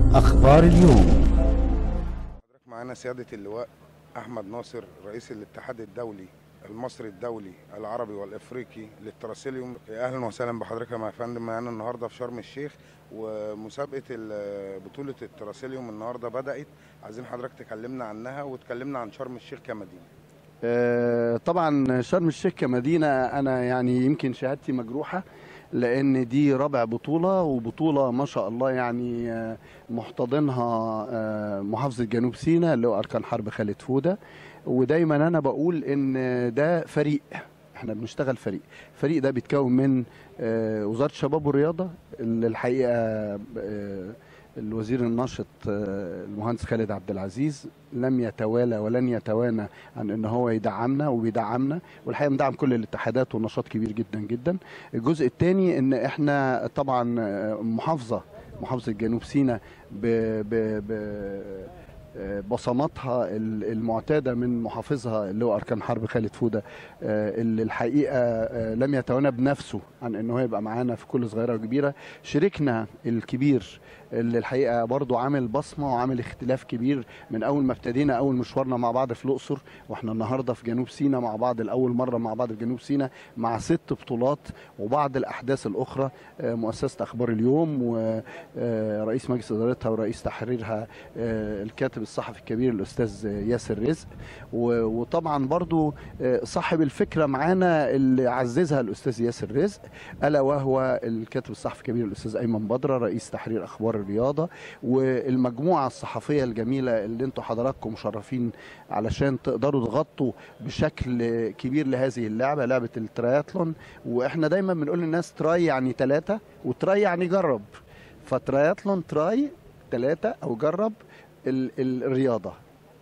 أخبار اليوم حضرتك معانا سيادة اللواء أحمد ناصر رئيس الاتحاد الدولي المصري الدولي العربي والافريقي للتراسيليوم اهلا وسهلا بحضرتك يا فندم معانا النهارده في شرم الشيخ ومسابقه ال- بطوله التراسيليوم النهارده بدات عايزين حضرتك تكلمنا عنها وتكلمنا عن شرم الشيخ كمدينه آه، طبعا شرم الشيخ كمدينة أنا يعني يمكن شهادتي مجروحة لأن دي رابع بطولة وبطولة ما شاء الله يعني آه، محتضنها آه، محافظة جنوب سيناء اللي هو أركان حرب خالد فودة ودايما أنا بقول إن ده فريق احنا بنشتغل فريق الفريق ده بيتكون من آه، وزارة الشباب والرياضة اللي الحقيقة آه، الوزير الناشط آه، المهندس خالد عبد العزيز لم يتوالى ولن يتوانى عن ان هو يدعمنا وبيدعمنا والحقيقه مدعم كل الاتحادات ونشاط كبير جدا جدا الجزء الثاني ان احنا طبعا آه، محافظه محافظه جنوب سيناء ب ب ب آه، بصماتها ال- المعتاده من محافظها اللي هو اركان حرب خالد فوده آه، اللي الحقيقه آه، لم يتوانى بنفسه عن ان هو يبقى معانا في كل صغيره وكبيره شريكنا الكبير اللي الحقيقه برضو عامل بصمه وعامل اختلاف كبير من اول ما ابتدينا اول مشوارنا مع بعض في الاقصر واحنا النهارده في جنوب سيناء مع بعض لاول مره مع بعض في جنوب سيناء مع ست بطولات وبعض الاحداث الاخرى آه، مؤسسه اخبار اليوم ورئيس مجلس ادارتها ورئيس تحريرها آه، الكاتب الصحفي الكبير الاستاذ ياسر رزق و- وطبعا برضو آه، صاحب الفكره معانا اللي عززها الاستاذ ياسر رزق الا وهو الكاتب الصحفي الكبير الاستاذ ايمن بدره رئيس تحرير اخبار الرياضه والمجموعه الصحفيه الجميله اللي انتم حضراتكم مشرفين علشان تقدروا تغطوا بشكل كبير لهذه اللعبه لعبه الترياتلون واحنا دايما بنقول للناس تراي يعني ثلاثه وتراي يعني جرب فترياتلون تراي ثلاثه او جرب ال- ال- الرياضه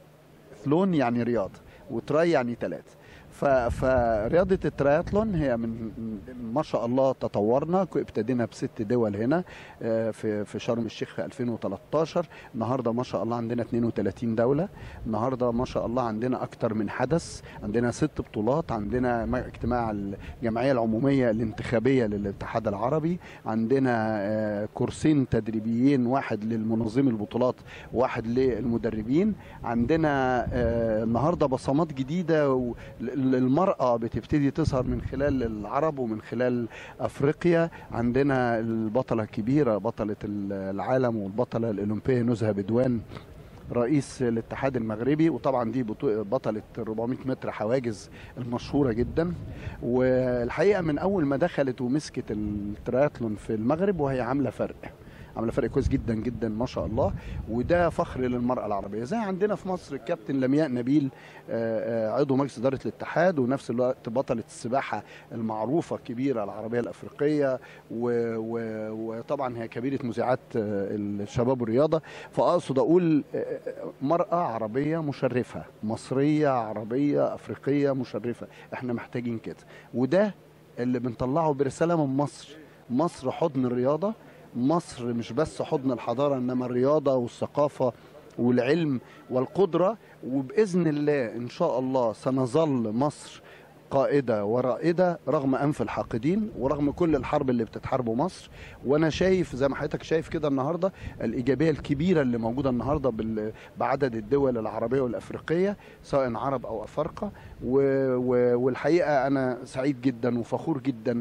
ثلون يعني رياضه وتراي يعني ثلاثه ف- فرياضة الترياتلون هي من ما شاء الله تطورنا ك- ابتدينا بست دول هنا آه، في في شرم الشيخ في 2013 النهارده ما شاء الله عندنا 32 دولة النهارده ما شاء الله عندنا أكتر من حدث عندنا ست بطولات عندنا م- اجتماع الجمعية العمومية الانتخابية للاتحاد العربي عندنا آه، كورسين تدريبيين واحد للمنظمي البطولات وواحد للمدربين عندنا آه، النهارده بصمات جديده و- ل- المرأة بتبتدي تظهر من خلال العرب ومن خلال أفريقيا عندنا البطلة الكبيرة بطلة العالم والبطلة الأولمبية نزهة بدوان رئيس الاتحاد المغربي وطبعا دي بطو- بطلة 400 متر حواجز المشهورة جدا والحقيقة من أول ما دخلت ومسكت الترياتلون في المغرب وهي عاملة فرق عامله فرق كويس جدا جدا ما شاء الله وده فخر للمراه العربيه زي عندنا في مصر الكابتن لمياء نبيل آه، آه، عضو مجلس اداره الاتحاد ونفس الوقت بطله السباحه المعروفه الكبيره العربيه الافريقيه و- و- وطبعا هي كبيره مذيعات آه، الشباب والرياضه فاقصد اقول آه، آه، مراه عربيه مشرفه مصريه عربيه افريقيه مشرفه احنا محتاجين كده وده اللي بنطلعه برساله من مصر مصر حضن الرياضه مصر مش بس حضن الحضارة إنما الرياضة والثقافة والعلم والقدرة وبإذن الله إن شاء الله سنظل مصر قائدة ورائدة رغم أنف الحاقدين ورغم كل الحرب اللي بتتحاربه مصر وأنا شايف زي ما حضرتك شايف كده النهاردة الإيجابية الكبيرة اللي موجودة النهاردة بال- بعدد الدول العربية والأفريقية سواء عرب أو أفارقة و- و- والحقيقة أنا سعيد جدا وفخور جدا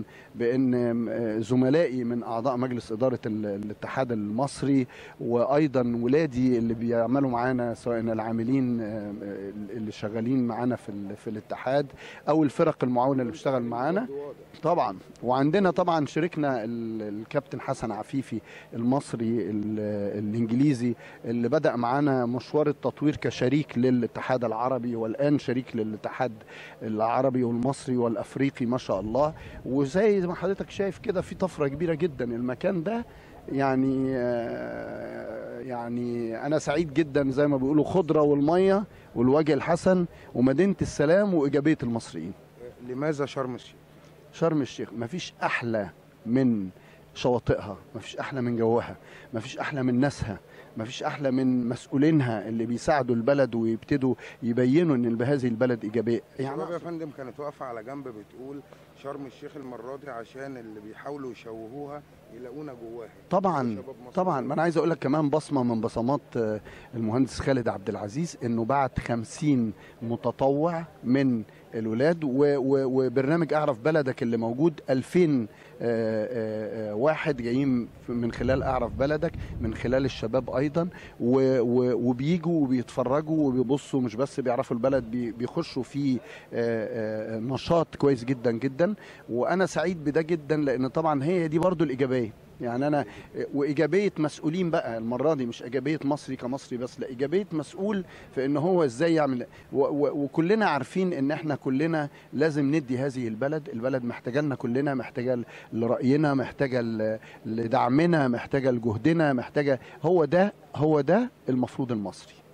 بان زملائي من اعضاء مجلس اداره ال- الاتحاد المصري وايضا ولادي اللي بيعملوا معانا سواء العاملين آه، اللي شغالين معانا في ال- في الاتحاد او الفرق المعاونه اللي بتشتغل معانا طبعا وعندنا طبعا شريكنا ال- الكابتن حسن عفيفي المصري ال- الانجليزي اللي بدا معانا مشوار التطوير كشريك للاتحاد العربي والان شريك للاتحاد العربي والمصري والافريقي ما شاء الله وزي ما حضرتك شايف كده في طفره كبيره جدا المكان ده يعني آه، يعني انا سعيد جدا زي ما بيقولوا خضره والميه والوجه الحسن ومدينه السلام وايجابيه المصريين لماذا شرم الشيخ شرم الشيخ مفيش احلى من شواطئها مفيش احلى من جوها مفيش احلى من ناسها مفيش احلى من مسؤولينها اللي بيساعدوا البلد ويبتدوا يبينوا ان هذه البلد ايجابيه الشباب يا فندم كانت واقفه على جنب بتقول شرم الشيخ المره دي عشان اللي بيحاولوا يشوهوها يلاقونا جواها طبعا شباب مصر طبعا ما انا عايز اقول لك كمان بصمه من بصمات آه، المهندس خالد عبد العزيز انه بعت 50 متطوع من الولاد و- و- وبرنامج اعرف بلدك اللي موجود 2000 آه، آه، آه، واحد جايين ف- من خلال اعرف بلدك من خلال الشباب ايضا و- و- وبيجوا وبيتفرجوا وبيبصوا مش بس بيعرفوا البلد بي- بيخشوا في آه، آه، نشاط كويس جدا جدا وانا سعيد بده جدا لان طبعا هي دي برضو الايجابيه يعني انا وايجابيه مسؤولين بقى المره دي مش ايجابيه مصري كمصري بس لا ايجابيه مسؤول في ان هو ازاي يعمل و و وكلنا عارفين ان احنا كلنا لازم ندي هذه البلد البلد محتاجه لنا كلنا محتاجه لراينا محتاجه ل- لدعمنا محتاجه لجهدنا محتاجه هو ده هو ده المفروض المصري